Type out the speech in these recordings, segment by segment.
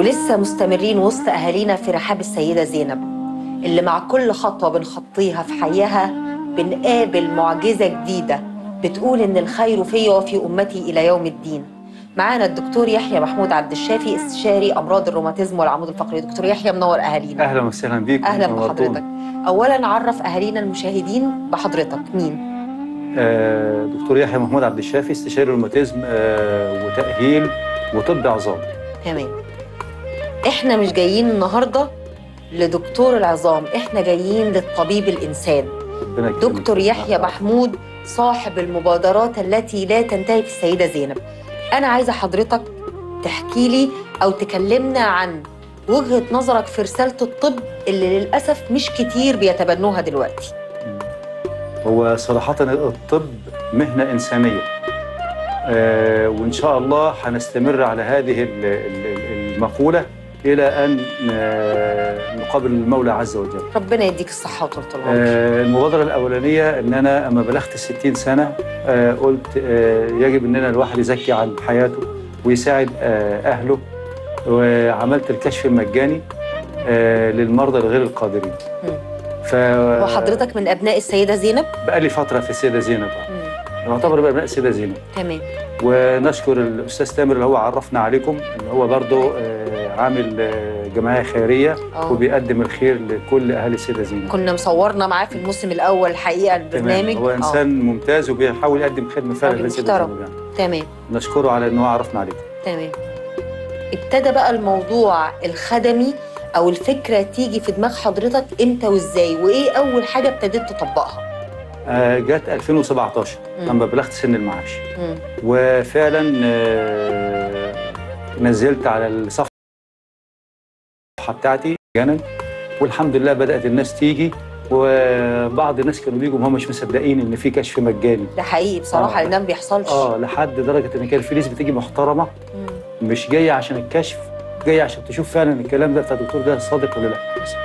ولسه مستمرين وسط أهالينا في رحاب السيدة زينب اللي مع كل خطوة بنخطيها في حياها بنقابل معجزة جديدة بتقول إن الخير في وفي أمتي إلى يوم الدين معانا الدكتور يحيى محمود عبد الشافي استشاري أمراض الروماتيزم والعمود الفقري دكتور يحيى منور أهالينا اهلا وسهلا بيك أهلا نورتونا. بحضرتك أولا عرف أهالينا المشاهدين بحضرتك مين؟ آه دكتور يحيى محمود عبد الشافي استشاري روماتيزم آه وتاهيل وطب عظام تمام احنا مش جايين النهارده لدكتور العظام احنا جايين للطبيب الانسان ربنا يكرمك. دكتور يحيى محمود صاحب المبادرات التي لا تنتهي في السيده زينب انا عايزه حضرتك تحكي لي او تكلمنا عن وجهه نظرك في رساله الطب اللي للاسف مش كتير بيتبنوها دلوقتي هو صراحه الطب مهنه انسانيه آه وان شاء الله هنستمر على هذه ال- ال- المقوله الى ان آه نقابل المولى عز وجل ربنا يديك الصحه وطول العمر آه، المبادرة الأولانية إن أنا أما بلغت الستين سنة آه، قلت آه، يجب إن أنا الواحد يزكي عن حياته ويساعد آه، أهله وعملت الكشف المجاني آه، للمرضى الغير القادرين مم. ف وحضرتك من ابناء السيده زينب بقالي فترة في السيدة زينب مم. يعتبر بأبناء السيدة زينب تمام ونشكر الأستاذ تامر اللي هو عرفنا عليكم إن هو برضه آه، عامل آه، جمعية خيرية اه وبيقدم الخير لكل أهالي السيدة زينب كنا مصورنا معاه في الموسم الاول الحقيقه البرنامج تمام. هو آه، انسان ممتاز وبيحاول يقدم خدمه فعلا راجل للسيدة محترم. زينب يعني. تمام نشكره على ان هو عرفنا عليكم تمام ابتدى بقى الموضوع الخدمي او الفكره تيجي في دماغ حضرتك امتى وازاي وايه اول حاجه ابتديت تطبقها آه جت 2017 مم. لما بلغت سن المعاش مم. وفعلا آه نزلت على الصفحه بتاعتي جانا والحمد لله بدات الناس تيجي وبعض الناس كانوا بيجوا وهم مش مصدقين ان في كشف مجاني ده حقيقي بصراحه آه. لان ده ما بيحصلش اه لحد درجه ان كان في ناس بتيجي محترمه مم. مش جايه عشان الكشف جايه عشان تشوف فعلا الكلام ده بتاع الدكتور ده صادق ولا لا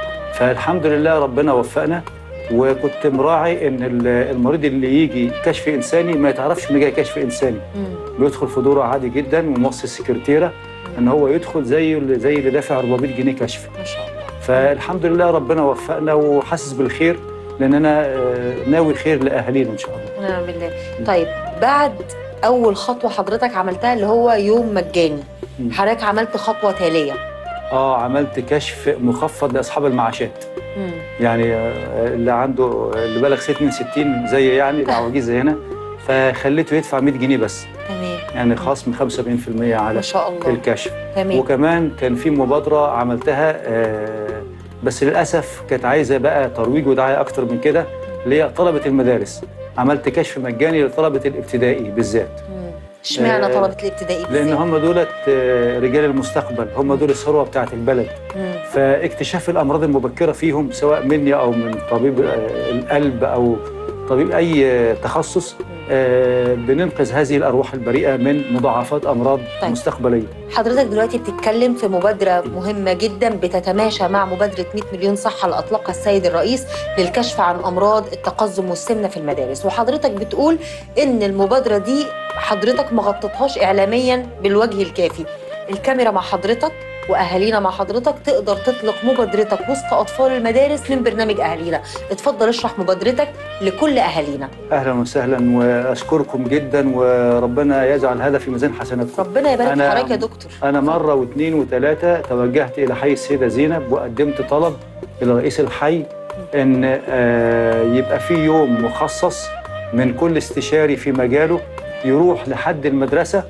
فالحمد لله ربنا وفقنا وكنت مراعي ان ال- المريض اللي يجي كشف انساني ما يتعرفش ان جاي كشف انساني مم. بيدخل في دوره عادي جدا وموصي السكرتيره ان هو يدخل زي اللي زي اللي دافع 400 جنيه كشف ما شاء الله فالحمد لله ربنا وفقنا وحاسس بالخير لان انا آه، ناوي خير لاهالينا ان شاء الله ونعم بالله طيب بعد اول خطوه حضرتك عملتها اللي هو يوم مجاني مم. حضرتك عملت خطوه تاليه اه عملت كشف مخفض لاصحاب المعاشات مم. يعني آه، اللي عنده اللي بلغ سن 62 زي يعني العواجيز زي هنا فخليته يدفع 100 جنيه بس تمام يعني خصم 75% ما على شاء الله الكشف تمام وكمان كان في مبادره عملتها آه، بس للاسف كانت عايزه بقى ترويج ودعايه اكتر من كده اللي هي طلبه المدارس عملت كشف مجاني لطلبه الابتدائي بالذات مم. اشمعنى آه، طلبه الابتدائي لان بالذات؟ هم دولت آه، رجال المستقبل هم دول الثروه بتاعه البلد مم. فاكتشاف الامراض المبكره فيهم سواء مني او من طبيب آه، القلب او طبيب اي آه، تخصص آه، بننقذ هذه الارواح البريئه من مضاعفات امراض طيب. مستقبليه حضرتك دلوقتي بتتكلم في مبادرة مهمة جدا بتتماشى مع مبادرة 100 مليون صحة اللي أطلقها السيد الرئيس للكشف عن أمراض التقزم والسمنة في المدارس وحضرتك بتقول إن المبادرة دي حضرتك ما غطتهاش إعلاميا بالوجه الكافي الكاميرا مع حضرتك وأهالينا مع حضرتك تقدر تطلق مبادرتك وسط أطفال المدارس من برنامج أهالينا اتفضل اشرح مبادرتك لكل أهالينا اهلا وسهلا واشكركم جدا وربنا يجعل هذا في ميزان حسناتكم ربنا يبارك في أنا- حضرتك يا دكتور انا مره واثنين وثلاثه توجهت الى حي السيده زينب وقدمت طلب الى رئيس الحي ان آه، يبقى في يوم مخصص من كل استشاري في مجاله يروح لحد المدرسه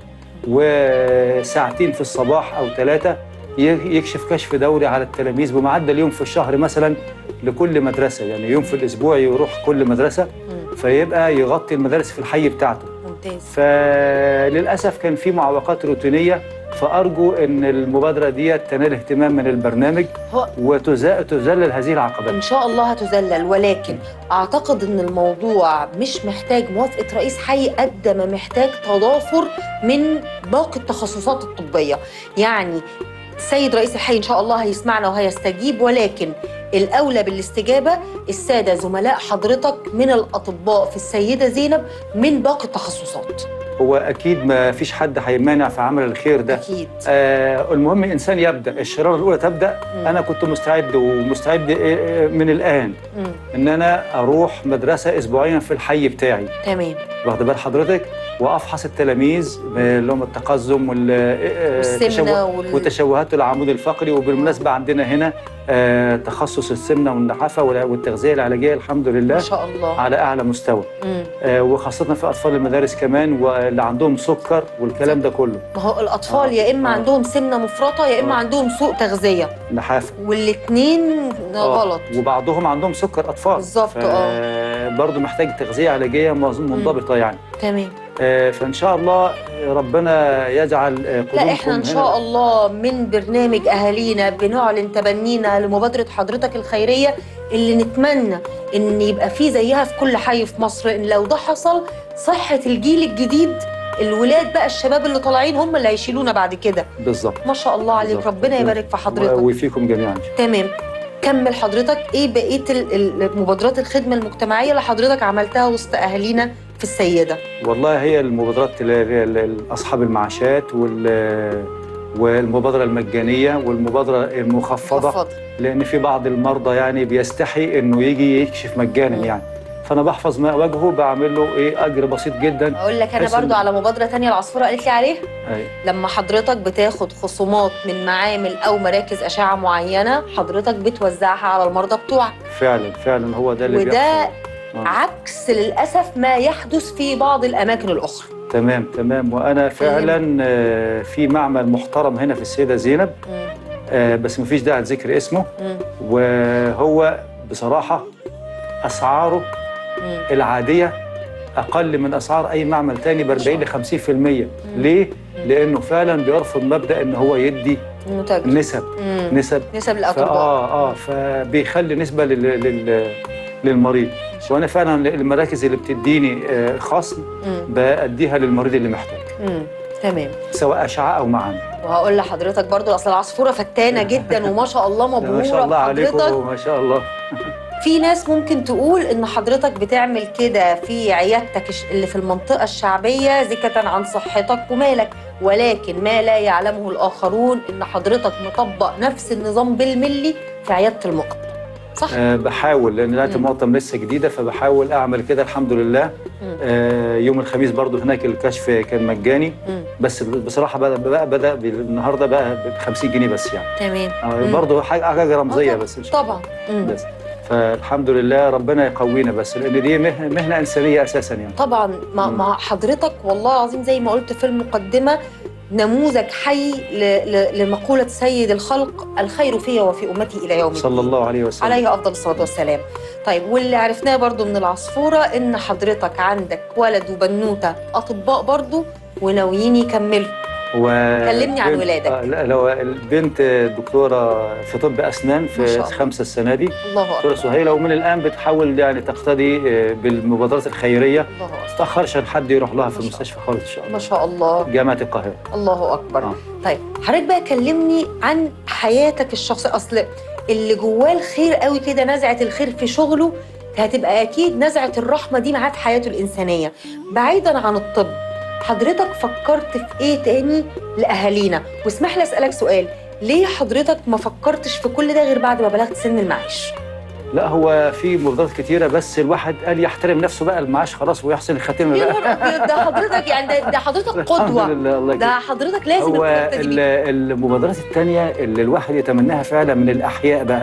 وساعتين في الصباح او ثلاثه يكشف كشف دوري على التلاميذ بمعدل يوم في الشهر مثلا لكل مدرسه يعني يوم في الاسبوع يروح كل مدرسه مم. فيبقى يغطي المدارس في الحي بتاعته ممتاز فللاسف كان في معوقات روتينيه فارجو ان المبادره دي تنال اهتمام من البرنامج هو وتذلل هذه العقبات ان شاء الله هتذلل ولكن اعتقد ان الموضوع مش محتاج موافقه رئيس حي قد ما محتاج تضافر من باقي التخصصات الطبيه يعني السيد رئيس الحي ان شاء الله هيسمعنا وهيستجيب ولكن الاولى بالاستجابه الساده زملاء حضرتك من الاطباء في السيده زينب من باقي التخصصات هو اكيد ما فيش حد هيمانع في عمل الخير ده اكيد آه المهم الانسان يبدا الشراره الاولى تبدا مم. انا كنت مستعد ومستعد آه، من الان مم. ان انا اروح مدرسه اسبوعيا في الحي بتاعي تمام واخد بال حضرتك وافحص التلاميذ اللي هم التقزم وال آه، والسمنه تشوه- وال... وتشوهات العمود الفقري وبالمناسبه عندنا هنا آه تخصص السمنه والنحافه وال- والتغذيه العلاجيه الحمد ما لله شاء الله على اعلى مستوى مم. آه وخاصه في اطفال المدارس كمان واللي عندهم سكر والكلام ده كله ما هو الاطفال آه. يا اما آه. عندهم سمنه مفرطه يا اما آه. عندهم سوء تغذيه نحافه والاثنين آه، غلط وبعضهم عندهم سكر اطفال بالظبط، اه برضه محتاج تغذيه علاجيه مظ- منضبطه يعني تمام آه فان شاء الله ربنا يجعل آه، قدومكم لا احنا ان هنا- شاء الله من برنامج اهالينا بنعلن تبنينا لمبادره حضرتك الخيريه اللي نتمنى ان يبقى في زيها في كل حي في مصر ان لو ده حصل صحه الجيل الجديد الولاد بقى الشباب اللي طالعين هم اللي هيشيلونا بعد كده بالظبط ما شاء الله عليك بالظبط. ربنا يبارك في حضرتك وفيكم جميعا تمام كمل حضرتك ايه بقيه ال- ال- مبادرات الخدمه المجتمعيه اللي حضرتك عملتها وسط اهالينا في السيده والله هي المبادرات ال- ال- ال- اصحاب المعاشات وال والمبادره المجانيه والمبادره المخفضه اتفضل. لان في بعض المرضى يعني بيستحي انه يجي يكشف مجانا مم. يعني فانا بحفظ ما وجهه بعمل له ايه اجر بسيط جدا اقول لك انا بحيث برضو إن- على مبادره تانية العصفوره قالت لي عليها أي. لما حضرتك بتاخد خصومات من معامل او مراكز اشعه معينه حضرتك بتوزعها على المرضى بتوعك فعلا فعلا هو ده اللي وده بيحصل آه. عكس للاسف ما يحدث في بعض الاماكن الاخرى تمام تمام وانا فعلا آه، في معمل محترم هنا في السيده زينب مم. آه، بس مفيش داعي لذكر اسمه مم. وهو بصراحه اسعاره مم. العاديه اقل من اسعار اي معمل تاني ب 40 ل 50% ليه؟ لانه فعلا بيرفض مبدا ان هو يدي متاجر نسب مم. نسب نسب الاطباء فاه اه فبيخلي نسبه لل لل للمريض وانا فعلا المراكز اللي بتديني آه، خصم مم. باديها للمريض اللي محتاج مم. تمام سواء اشعه او معامل وهقول لحضرتك برضو اصل العصفوره فتانه جدا وما شاء الله مبهوره ما شاء الله بحضرتك عليكم ما شاء الله في ناس ممكن تقول ان حضرتك بتعمل كده في عيادتك الش- اللي في المنطقه الشعبيه زكة عن صحتك ومالك ولكن ما لا يعلمه الاخرون ان حضرتك مطبق نفس النظام بالملي في عياده المقبل صح أه بحاول لان دلوقتي مم. المقطم لسه جديده فبحاول اعمل كده الحمد لله مم. أه يوم الخميس برضو هناك الكشف كان مجاني مم. بس بصراحه بدا بدا, بدأ النهارده بقى ب 50 جنيه بس يعني تمام أه مم. برضو حاجه حاجه رمزيه آه بس إن شاء الله. طبعا مم. بس فالحمد لله ربنا يقوينا بس لان دي مهنه, مهنة انسانيه اساسا يعني طبعا مع, مم. مع حضرتك والله العظيم زي ما قلت في المقدمه نموذج حي ل- ل- لمقوله سيد الخلق الخير في وفي امتي الى يوم صلى الدين. الله عليه وسلم عليه افضل الصلاه والسلام طيب واللي عرفناه برضو من العصفوره ان حضرتك عندك ولد وبنوته اطباء برضو وناويين يكملوا و... كلمني عن بنت- ولادك. آه لا لو البنت دكتوره في طب اسنان ما في شاء الله. خمسه السنه دي الله دكتوره اكبر سهيله ومن الان بتحاول يعني تقتدي آه، بالمبادرات الخيريه الله ما اكبر تاخرش عن حد يروح لها في ما شاء المستشفى خالص ان شاء ما الله شاء الله جامعه القاهره الله اكبر آه. طيب حضرتك بقى كلمني عن حياتك الشخصيه اصل اللي جواه الخير قوي كده نزعه الخير في شغله هتبقى اكيد نزعه الرحمه دي معاه في حياته الانسانيه بعيدا عن الطب حضرتك فكرت في ايه تاني لاهالينا واسمح لي اسالك سؤال ليه حضرتك ما فكرتش في كل ده غير بعد ما بلغت سن المعاش لا هو في مبادرات كتيره بس الواحد قال يحترم نفسه بقى المعاش خلاص ويحسن الخاتمه يا بقى نهار أبيض، ده حضرتك يعني ده, ده حضرتك الحمد قدوه لله الله ده يكرمك حضرتك لازم هو تقتدي ال- بيه. المبادرات التانية اللي الواحد يتمناها فعلا من الأحياء بقى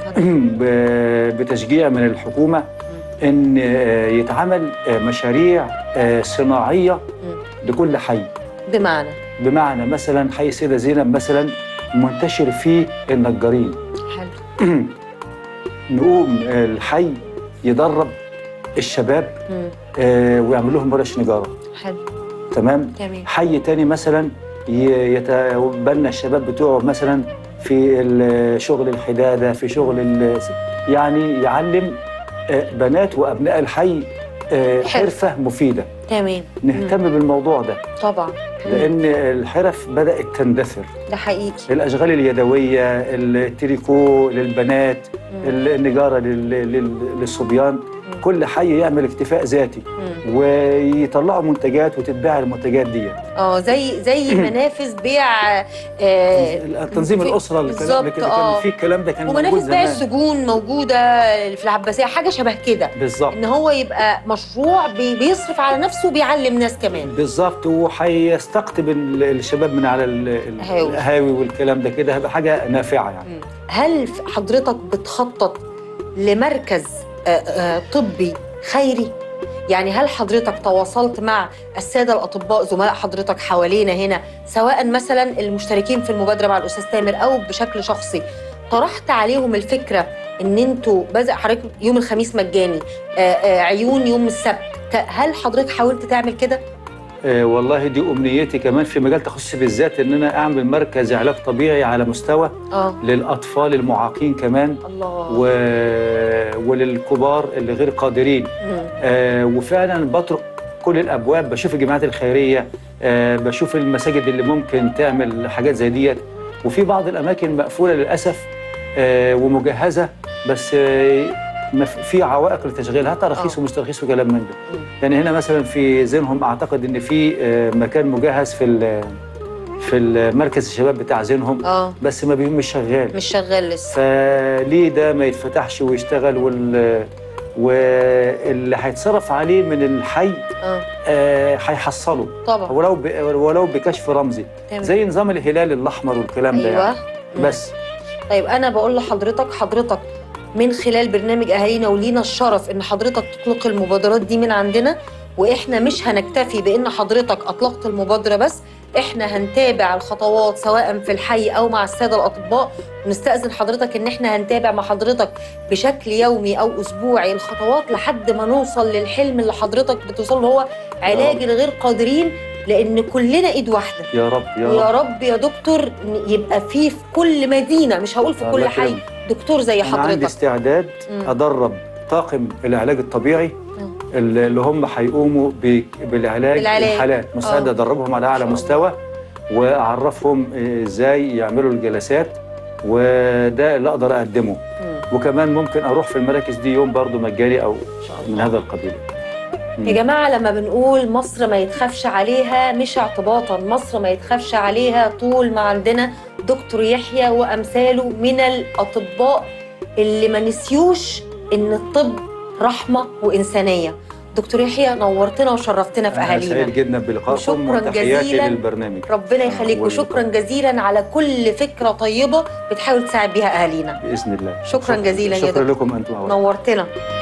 ب- بتشجيع من الحكومة إن آه، يتعمل آه، مشاريع آه، صناعية لكل حي بمعنى بمعنى مثلا حي السيدة زينب مثلا منتشر فيه النجارين حلو نقوم آه، الحي يدرب الشباب مم. آه، ويعمل لهم ورش نجارة حلو تمام تمام حي تاني مثلا ي- يتبنى الشباب بتوعه مثلا في ال- شغل الحداده في شغل ال- يعني يعلم آه، بنات وابناء الحي آه، حلو. حرفه مفيده تمام نهتم بالموضوع ده طبعا لان الحرف بدات تندثر ده حقيقي الاشغال اليدويه التريكو للبنات مم. النجاره لل- لل- للصبيان مم. كل حي يعمل اكتفاء ذاتي مم. ويطلعوا منتجات وتتباع المنتجات دي اه زي زي منافذ بيع آه تنظيم في- الاسره الكلام بالظبط، اللي كده آه. كان في الكلام ده كان موجود ومنافذ بيع زمان السجون موجوده في العباسيه حاجه شبه كده بالظبط ان هو يبقى مشروع بي- بيصرف على نفسه وبيعلم ناس كمان بالظبط وهيستقطب ال- الشباب من على ال- ال- القهاوي. القهاوي والكلام ده كده هيبقى حاجه نافعه يعني مم. هل حضرتك بتخطط لمركز آه، آه، طبي خيري يعني هل حضرتك تواصلت مع الساده الاطباء زملاء حضرتك حوالينا هنا سواء مثلا المشتركين في المبادره مع الاستاذ تامر او بشكل شخصي طرحت عليهم الفكره ان انتوا بدأ حضرتك يوم الخميس مجاني آه، آه، عيون يوم السبت ك- هل حضرتك حاولت تعمل كده؟ آه والله دي امنيتي كمان في مجال تخصصي بالذات ان انا اعمل مركز علاج طبيعي على مستوى اه للاطفال المعاقين كمان الله و... وللكبار اللي غير قادرين مم. آه وفعلا بطرق كل الابواب بشوف الجمعيات الخيريه آه بشوف المساجد اللي ممكن تعمل حاجات زي ديت وفي بعض الاماكن مقفوله للاسف آه ومجهزه بس آه مف- في عوائق لتشغيلها تراخيص آه. ومش تراخيص وكلام من ده مم. يعني هنا مثلا في زينهم اعتقد ان في آه مكان مجهز في ال- في المركز الشباب بتاع زينهم اه بس ما بي- مش شغال مش شغال لسه فليه ده ما يتفتحش ويشتغل وال واللي هيتصرف عليه من الحي اه آه، هيحصله طبعا ولو ب... ولو بكشف رمزي تمام. زي نظام الهلال الاحمر والكلام ده ايوه يعني. مم. بس طيب انا بقول لحضرتك حضرتك من خلال برنامج اهالينا ولينا الشرف ان حضرتك تطلق المبادرات دي من عندنا واحنا مش هنكتفي بان حضرتك اطلقت المبادره بس احنا هنتابع الخطوات سواء في الحي او مع الساده الاطباء ونستاذن حضرتك ان احنا هنتابع مع حضرتك بشكل يومي او اسبوعي الخطوات لحد ما نوصل للحلم اللي حضرتك بتوصل له هو علاج الغير قادرين لان كلنا ايد واحده يا رب يا ويا رب رب يا دكتور إن يبقى فيه في كل مدينه مش هقول في كل الله حي يكرمك. دكتور زي انا عندي حضرتك استعداد مم. ادرب طاقم العلاج الطبيعي مم. اللي اللي هم هيقوموا ب- بالعلاج بالعلاج. الحالات مستعد آه. ادربهم على ما اعلى شاء الله. مستوى واعرفهم آه، ازاي يعملوا الجلسات وده اللي اقدر اقدمه مم. وكمان ممكن اروح في المراكز دي يوم برضو مجاني او ان شاء من الله هذا القبيل يا جماعه لما بنقول مصر ما يتخافش عليها مش اعتباطا مصر ما يتخافش عليها طول ما عندنا دكتور يحيى وامثاله من الاطباء اللي ما نسيوش ان الطب رحمه وانسانيه دكتور يحيى نورتنا وشرفتنا في أنا اهالينا سعيد جدا بلقائكم وشكراً وتحياتي جزيلاً. للبرنامج ربنا يخليك وال- وشكرا جزيلا على كل فكره طيبه بتحاول تساعد بيها اهالينا باذن الله شكراً جزيلاً يا شكرا دكتور. لكم انتم أولاً. نورتنا